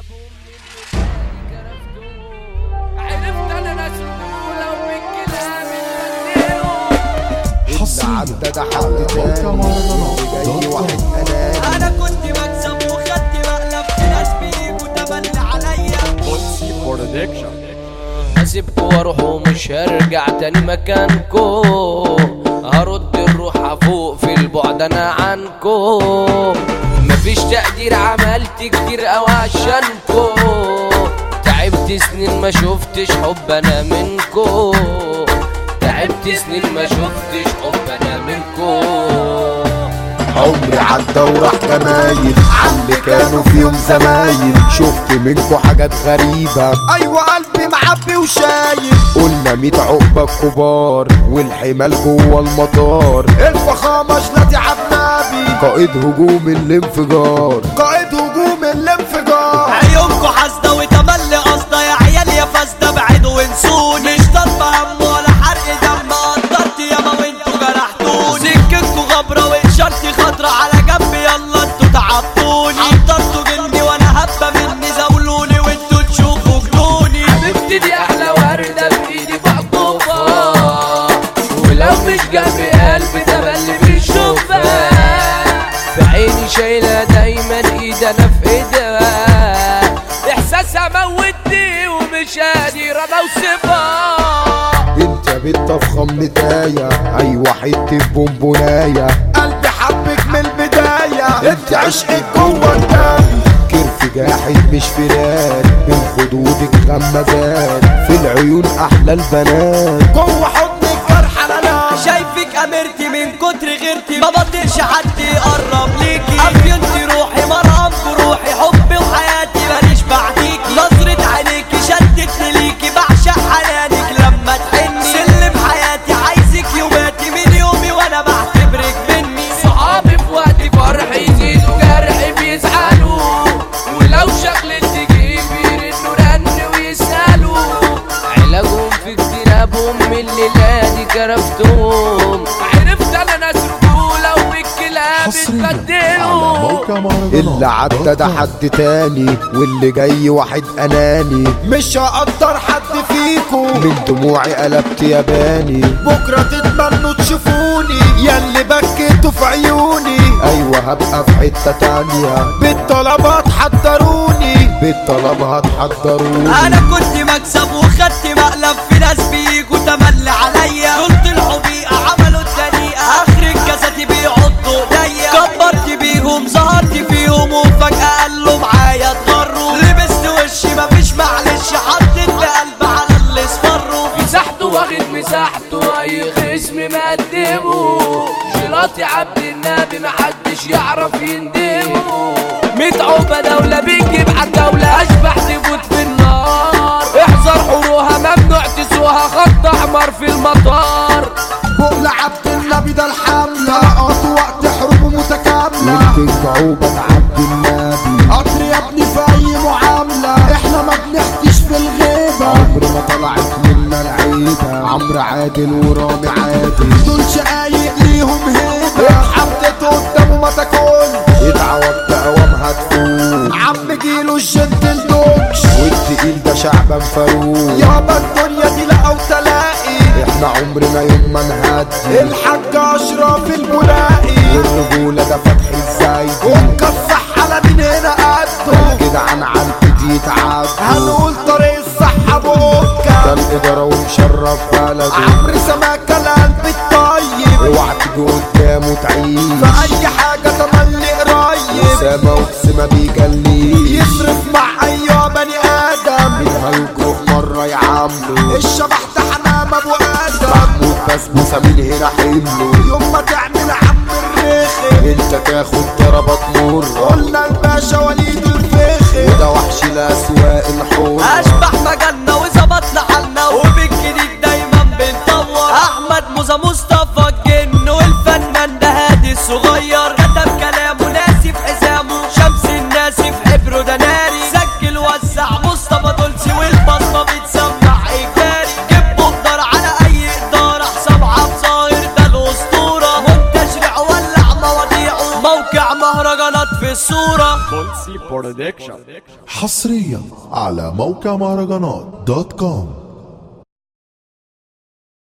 اجتنابهم من كرفتهم عرفت انا ناس رجولة وبالكلام اللي اللي عدى ده حد تاني اللي جاي واحد اناني انا كنت بكسب وخدت مقلب في ناس بيجوا تملي عليا هسيبكوا واروح ومش هرجع تاني مكانكو هرد الروح فوق في البعد انا عنكو مفيش تقدير عملت كتير او عشانكو تعبت سنين ما شفتش حب انا منكو تعبت سنين ما شفتش حب انا منكو عمري عدى وراح جمايل عاللي كانوا في يوم زمايل شفت منكو حاجات غريبة ايوه قلبي معبي وشايل قلنا ميت عقبة كبار والحمال جوه المطار الفخامة جلاتي عبنابي قائد هجوم الانفجار قائد هجوم الانفجار عيونكوا حاسدة وتملي قصدة يا عيال يا فاسدة ابعدوا وانسوني مش ضرب هم ولا حرق دم قدرت ياما وانتوا جرحتوني سكتكوا غبرة واشارتي خضرة على جنب يلا انتوا تعبتوني حضرتوا جني وانا هبة مني زاولوني وانتوا تشوفوا جنوني ببتدي احلى وردة بايدي مقطوفة ولو مش جنبي قلبي تملي بيشوفها في عيني شايلة دايما ايد انا في ايدها احساسها موتني ومش قادر انا اوصفها انت بنت فخم نتاية ايوه حتة بونبوناية قلبي حبك من البداية انت عشقك جوه الدم كرف جاحد مش فراق من خدودك غمزات في العيون احلى البنات جوه حضنك جرح انا شايفك امرتي من كتر غيرتي ما بطيقش حد يقرب ليكي افيونتي روحي مرهم بروحي حبي وحياتي ماليش بعديكي نظرة عينيكي شدتني ليكي بعشق حنانك لما تحني سلم حياتي عايزك يوماتي من يومي وانا بعتبرك مني صحابي في وقت فرحي يزيدوا جرحي بيزعلوا ولو شغلت تجيب يردوا رن ويسألوا علاجهم في اجتنابهم من الليلة دي كرفتهم عرفت انا ناس رجولة وبالكلام اتبدلوا اللي عدى ده حد تاني واللي جاي واحد اناني مش هقدر حد فيكو من دموعي قلبت ياباني بكرة تتمنوا تشوفوني ياللي بكيتوا في عيوني ايوه هبقى في حتة تانية بالطلب هتحضروني بالطلب هتحضروني انا كنت مكسب وخدت مقلب في ناس بيجوا تملي عليا قلت الحبيقة عملوا الدنيئة اخر الجسد بيعضوا ايديا كبرت بيهم ظهرت فيهم وفجأة قالوا معايا اتغروا لبست وشي مفيش معلش حطيت بقلب على اللي اصفروا مساحته واخد مساحته اي خصم مقدمه شراطي عبد النبي محدش يعرف يندمه ميت عقبة دولة بتجيب عالدولة اشبح تفوت في النار احذر حروها ممنوع تسوها خط احمر في المطار بقل عبد النبي ده الحملة طلقات وقت حروب متكاملة وانت عقوبة عبد النبي قطر يا ابني في اي معاملة احنا ما بنحكيش في الغيبة عمر ما طلعت منا العيبة عمرو عادل ورامي عادل دول شقايق ليهم هيبة اتحطيت قدامه ما تاكل ادعى بأوام هتفوق عم جيله الجد الدوكش والتقيل ده شعبا فاروق يابا الدنيا دي لقى وتلاقي احنا عمرنا يوم ما نهدي الحاج اشرف الملاقي والرجولة ده فتح الزايد ومكفح على مين هنا قده الجدعان عن ايدي يتعدوا هنقول طريق الصح بوكا ده الادارة ومشرف بلده عمرو سماكة القلب الطيب اوعى تيجي قدامه تعيش في اي حاجة تملي قريب اسامة واسامة بيجليه يصرف مع اي بني ادم منها يجرؤ مرة يعامله الشبح ده حمام ابو ادم محمود بسبوسة من هنا حمله يوم ما تعمل عم الرخم انت تاخد ضربات مر قلنا الباشا وليد الفخم وده وحش الاسواق الحر اشبح مجالنا وظبطنا حالنا وبالجديد دايما بنطور احمد موزة مصطفى الجن والفنان ده هادي الصغير كتب كلامه ناسي في حزامه شمس الناسي في حبره ده ناري سجل وزع مصطفى دولسي والبصمه بتسمع اجباري جيب بقدر على اي اداره حساب عبد ظاهر ده الاسطوره منتشر ولع مواضيعه موقع مهرجانات في في الصورة حصريا على موقع مهرجانات دوت كوم